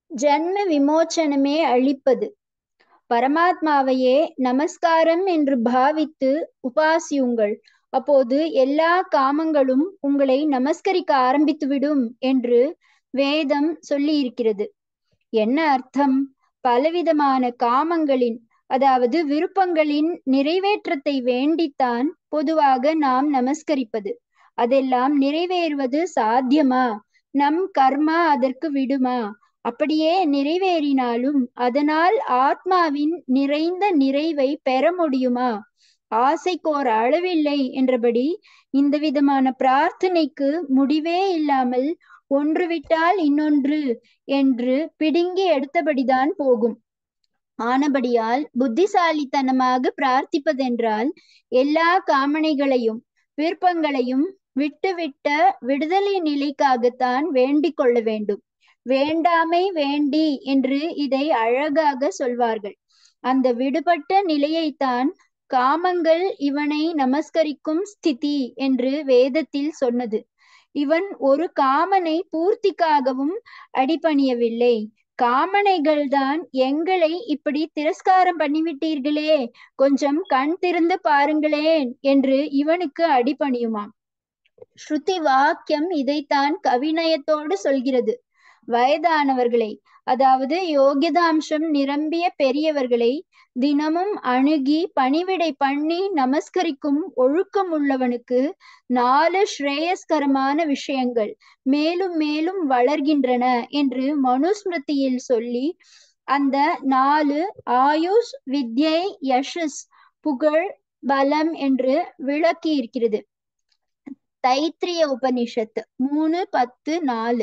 ஜன்ம விமோச்சனமே அளிப்பது பரமாத்மாவையே நமஸ்காரம் என்று பாவித்து உபாசியுங்கள் அப்போது எல்லா காமங்களும் உங்களை நமஸ்கரிக்க ஆரம்பித்துவிடும் என்று வேதம் சொல்லி இருக்கிறது என்ன அர்த்தம் பலவிதமான காமங்களின் அதாவது விருப்பங்களின் நிறைவேற்றத்தை வேண்டித்தான் பொதுவாக நாம் நமஸ்கரிப்பது அதெல்லாம் நிறைவேறுவது சாத்தியமா நம் கர்மா அதற்கு விடுமா அப்படியே நிறைவேறினாலும் அதனால் ஆத்மாவின் நிறைந்த நிறைவை பெற முடியுமா ஆசைக்கோர் அளவில்லை என்றபடி இந்த விதமான பிரார்த்தனைக்கு முடிவே இல்லாமல் ஒன்று விட்டால் இன்னொன்று என்று பிடுங்கி எடுத்தபடிதான் போகும் ஆனபடியால் புத்திசாலித்தனமாக பிரார்த்திப்பதென்றால் எல்லா காமனைகளையும் விருப்பங்களையும் விட்டுவிட்ட விடுதலை நிலைக்காகத்தான் வேண்டிக் கொள்ள வேண்டும் வேண்டாமை வேண்டி என்று இதை அழகாக சொல்வார்கள் அந்த விடுபட்ட நிலையைத்தான் காமங்கள் இவனை நமஸ்கரிக்கும் ஸ்திதி என்று வேதத்தில் சொன்னது இவன் ஒரு காமனை பூர்த்திக்காகவும் அடிபணியவில்லை காமனைகள் தான் எங்களை இப்படி திரஸ்காரம் பண்ணிவிட்டீர்களே கொஞ்சம் கண் திறந்து பாருங்களேன் என்று இவனுக்கு அடிபணியுமாம் ஸ்ருதி வாக்கியம் இதைத்தான் கவிநயத்தோடு சொல்கிறது வயதானவர்களை அதாவது யோகிதாம்சம் நிரம்பிய பெரியவர்களை தினமும் அணுகி பணிவிடை பண்ணி நமஸ்கரிக்கும் ஒழுக்கம் உள்ளவனுக்கு நாலு ஸ்ரேயஸ்கரமான விஷயங்கள் மேலும் மேலும் வளர்கின்றன என்று மனுஸ்மிருதியில் சொல்லி அந்த நாலு ஆயுஷ் வித்யை யஷஸ் புகழ் பலம் என்று விளக்கி இருக்கிறது தைத்திரிய உபனிஷத்து மூணு பத்து நாலு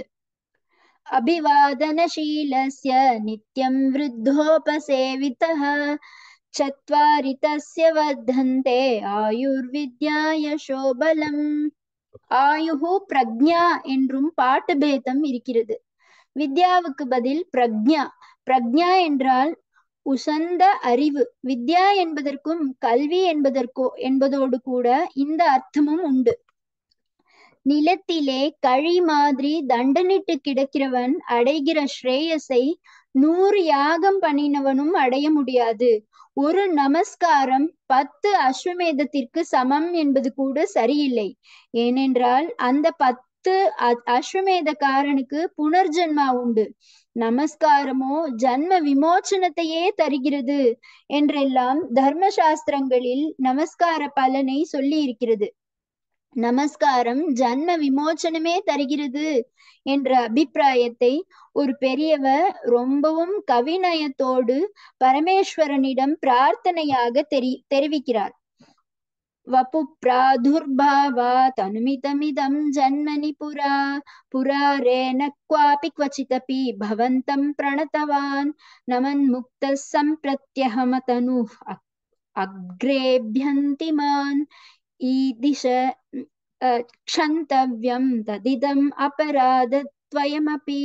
अभिवादनशीलस्य नित्यं वृद्धोपसेवितः चत्वारि तस्य वर्धन्ते ஆயுர்வித்யா யசோபலம் ஆயுஹு பிரக்ஞா என்றும் பாட்டு பேதம் இருக்கிறது வித்யாவுக்கு பதில் பிரக்ஞா பிரக்ஞா என்றால் உசந்த அறிவு வித்யா என்பதற்கும் கல்வி என்பதற்கோ என்பதோடு கூட இந்த அர்த்தமும் உண்டு நிலத்திலே கழி மாதிரி தண்டனிட்டு கிடக்கிறவன் அடைகிற ஸ்ரேயஸை நூறு யாகம் பண்ணினவனும் அடைய முடியாது ஒரு நமஸ்காரம் பத்து அஸ்வமேதத்திற்கு சமம் என்பது கூட சரியில்லை ஏனென்றால் அந்த பத்து அஸ்வமேதக்காரனுக்கு புனர்ஜென்மா உண்டு நமஸ்காரமோ ஜன்ம விமோச்சனத்தையே தருகிறது என்றெல்லாம் தர்மசாஸ்திரங்களில் நமஸ்கார பலனை சொல்லி இருக்கிறது நமஸ்காரம் ஜன்ம விமோச்சனமே தருகிறது என்ற அபிப்பிராயத்தை ஒரு பெரியவர் ரொம்பவும் கவிநயத்தோடு பரமேஸ்வரனிடம் பிரார்த்தனையாக தெரி தெரிவிக்கிறார் வபு பிராதுர்பாவாத் அனுமிதமிதம் ஜன்மனி புரா புராரேன क्वापि क्वचिदपि भवन्तं प्रणतवान् नमन्मुक्तः सम्प्रत्यहमतनुः अग्रेभ्यन्तिमान् ईदिश क्षन्तव्यं तदिदम् अपराधत्वयमपि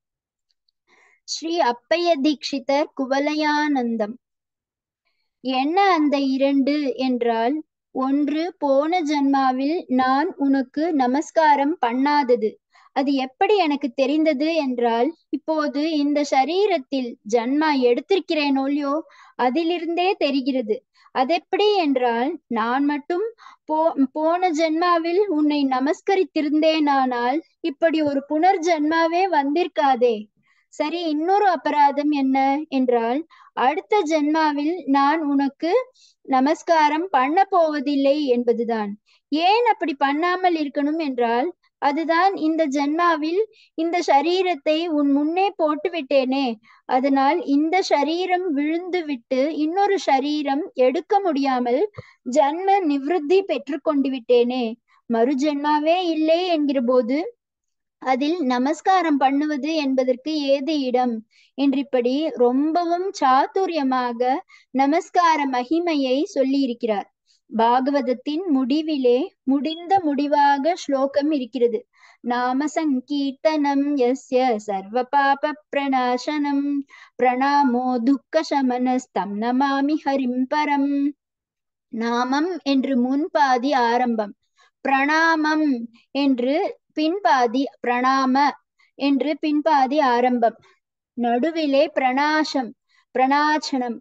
ஸ்ரீ அப்பைய தீட்சிதர் குவலயானந்தம் என்ன அந்த இரண்டு என்றால் ஒன்று போன ஜன்மாவில் நான் உனக்கு நமஸ்காரம் பண்ணாதது அது எப்படி எனக்கு தெரிந்தது என்றால் இப்போது இந்த சரீரத்தில் ஜன்மா எடுத்திருக்கிறேனோல்யோ அதிலிருந்தே தெரிகிறது அதெப்படி என்றால் நான் மட்டும் போ போன ஜென்மாவில் உன்னை நமஸ்கரித்திருந்தேனானால் இப்படி ஒரு புனர் ஜென்மாவே வந்திருக்காதே சரி இன்னொரு அபராதம் என்ன என்றால் அடுத்த ஜென்மாவில் நான் உனக்கு நமஸ்காரம் பண்ண போவதில்லை என்பதுதான் ஏன் அப்படி பண்ணாமல் இருக்கணும் என்றால் அதுதான் இந்த ஜென்மாவில் இந்த சரீரத்தை உன் முன்னே போட்டு விட்டேனே அதனால் இந்த சரீரம் விழுந்து விட்டு இன்னொரு சரீரம் எடுக்க முடியாமல் ஜன்ம நிவிருத்தி பெற்று கொண்டு விட்டேனே மறு ஜென்மாவே இல்லை என்கிற போது அதில் நமஸ்காரம் பண்ணுவது என்பதற்கு ஏது இடம் என்றிப்படி ரொம்பவும் சாதுரியமாக நமஸ்கார மகிமையை சொல்லி இருக்கிறார் பாகவதத்தின் முடிவிலே முடிந்த முடிவாக ஸ்லோகம் இருக்கிறது நாம சங்கீர்த்தனம் யஸ்ய சர்வ பாப பிரணாசனம் பிரணாமோ துக்க சமனஸ்தம் நமாமி ஹரிம் பரம் நாமம் என்று முன்பாதி ஆரம்பம் பிரணாமம் என்று பின்பாதி பிரணாம என்று பின்பாதி ஆரம்பம் நடுவிலே பிரணாசம் பிரணாச்சனம்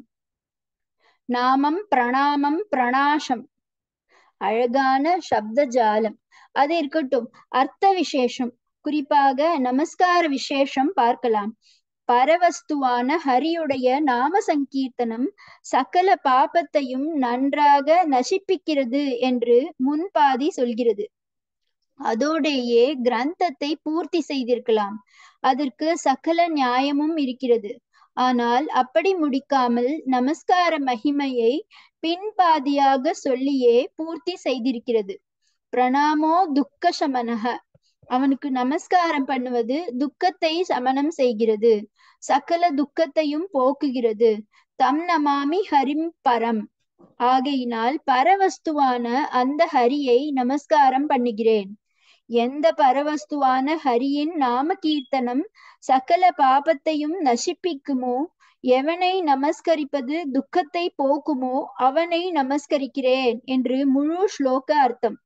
நாமம் பிரணாமம் பிரணாசம் அழகான சப்த ஜாலம் அது இருக்கட்டும் அர்த்த விசேஷம் குறிப்பாக நமஸ்கார விசேஷம் பார்க்கலாம் பரவஸ்துவான ஹரியுடைய நாம சங்கீர்த்தனம் சகல பாபத்தையும் நன்றாக நசிப்பிக்கிறது என்று முன்பாதி சொல்கிறது அதோடையே கிரந்தத்தை பூர்த்தி செய்திருக்கலாம் அதற்கு சகல நியாயமும் இருக்கிறது ஆனால் அப்படி முடிக்காமல் நமஸ்கார மகிமையை பின்பாதியாக சொல்லியே பூர்த்தி செய்திருக்கிறது பிரணாமோ துக்க சமனக அவனுக்கு நமஸ்காரம் பண்ணுவது துக்கத்தை சமனம் செய்கிறது சகல துக்கத்தையும் போக்குகிறது தம் நமாமி ஹரிம் பரம் ஆகையினால் பரவஸ்துவான அந்த ஹரியை நமஸ்காரம் பண்ணுகிறேன் எந்த பரவஸ்துவான ஹரியின் நாம கீர்த்தனம் சகல பாபத்தையும் நசிப்பிக்குமோ எவனை நமஸ்கரிப்பது துக்கத்தை போக்குமோ அவனை நமஸ்கரிக்கிறேன் என்று முழு ஸ்லோக அர்த்தம்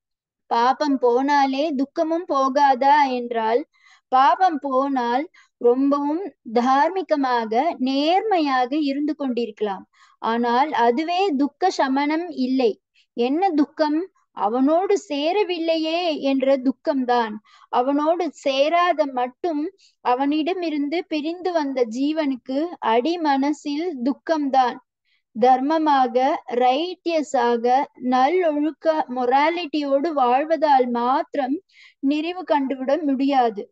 பாபம் போனாலே துக்கமும் போகாதா என்றால் பாபம் போனால் ரொம்பவும் தார்மீகமாக நேர்மையாக இருந்து கொண்டிருக்கலாம் ஆனால் அதுவே துக்க சமனம் இல்லை என்ன துக்கம் அவனோடு சேரவில்லையே என்ற துக்கம்தான் அவனோடு சேராத மட்டும் அவனிடமிருந்து பிரிந்து வந்த ஜீவனுக்கு அடி மனசில் துக்கம்தான் தர்மமாக ரைட்டியஸாக நல்லொழுக்க மொராலிட்டியோடு வாழ்வதால் மாத்திரம் நிறைவு கண்டுவிட முடியாது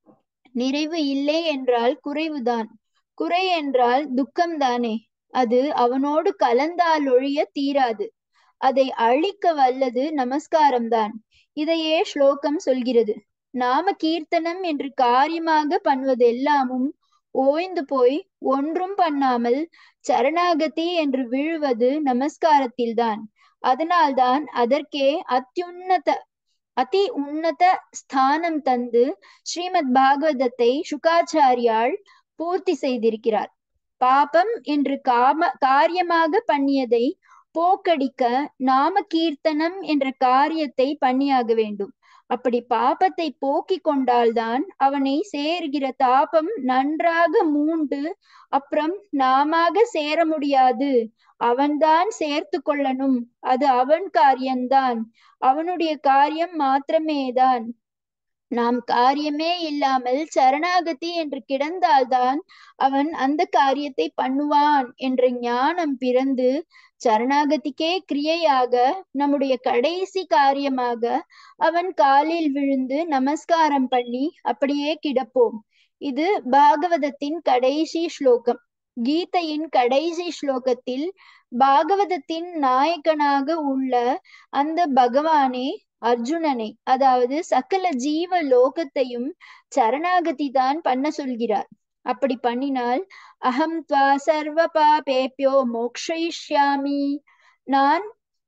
நிறைவு இல்லை என்றால் குறைவுதான் குறை என்றால் துக்கம்தானே அது அவனோடு கலந்தால் ஒழிய தீராது அதை அழிக்க வல்லது நமஸ்காரம்தான் இதையே ஸ்லோகம் சொல்கிறது நாம கீர்த்தனம் என்று காரியமாக பண்ணுவதெல்லாமும் ஓய்ந்து போய் ஒன்றும் பண்ணாமல் சரணாகதி என்று விழுவது நமஸ்காரத்தில்தான் அதனால்தான் அதற்கே அத்தியுன்னத அதி உன்னத ஸ்தானம் தந்து ஸ்ரீமத் பாகவதத்தை சுகாச்சாரியால் பூர்த்தி செய்திருக்கிறார் பாபம் என்று காம காரியமாக பண்ணியதை போக்கடிக்க நாம கீர்த்தனம் என்ற காரியத்தை பண்ணியாக வேண்டும் அப்படி பாபத்தை போக்கி கொண்டால்தான் அவனை சேர்கிற தாபம் நன்றாக மூண்டு அப்புறம் நாமாக சேர முடியாது அவன்தான் சேர்த்து கொள்ளணும் அது அவன் காரியம்தான் அவனுடைய காரியம் மாத்திரமேதான் நாம் காரியமே இல்லாமல் சரணாகதி என்று கிடந்தால்தான் அவன் அந்த காரியத்தை பண்ணுவான் என்ற ஞானம் பிறந்து சரணாகதிக்கே கிரியையாக நம்முடைய கடைசி காரியமாக அவன் காலில் விழுந்து நமஸ்காரம் பண்ணி அப்படியே கிடப்போம் இது பாகவதத்தின் கடைசி ஸ்லோகம் கீதையின் கடைசி ஸ்லோகத்தில் பாகவதத்தின் நாயகனாக உள்ள அந்த பகவானே அர்ஜுனனை அதாவது சகல ஜீவ லோகத்தையும் சரணாகதி தான் பண்ண சொல்கிறார் அப்படி பண்ணினால் அகம் துவா சர்வ பாபேபியோ மோக்ஷயிஷ்யாமி நான்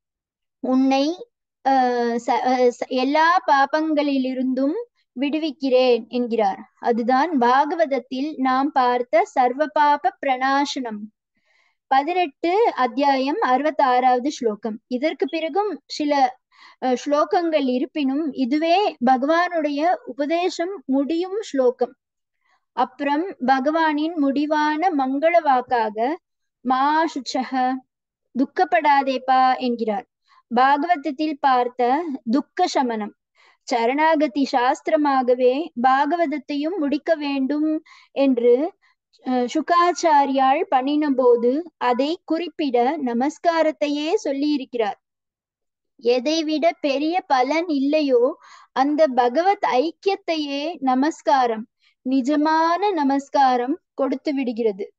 உன்னை எல்லா பாபங்களிலிருந்தும் விடுவிக்கிறேன் என்கிறார் அதுதான் பாகவதத்தில் நாம் பார்த்த சர்வ பாப பிரணாசனம் பதினெட்டு அத்தியாயம் அறுபத்தி ஆறாவது ஸ்லோகம் இதற்கு பிறகும் சில ஸ்லோகங்கள் இருப்பினும் இதுவே பகவானுடைய உபதேசம் முடியும் ஸ்லோகம் அப்புறம் பகவானின் முடிவான மங்கள வாக்காக மா சுச்சக துக்கப்படாதேப்பா என்கிறார் பாகவதத்தில் பார்த்த துக்க சமனம் சரணாகதி சாஸ்திரமாகவே பாகவதத்தையும் முடிக்க வேண்டும் என்று சுகாச்சாரியால் பண்ணின போது அதை குறிப்பிட நமஸ்காரத்தையே சொல்லி இருக்கிறார் எதை விட பெரிய பலன் இல்லையோ அந்த பகவத் ஐக்கியத்தையே நமஸ்காரம் நிஜமான நமஸ்காரம் கொடுத்து விடுகிறது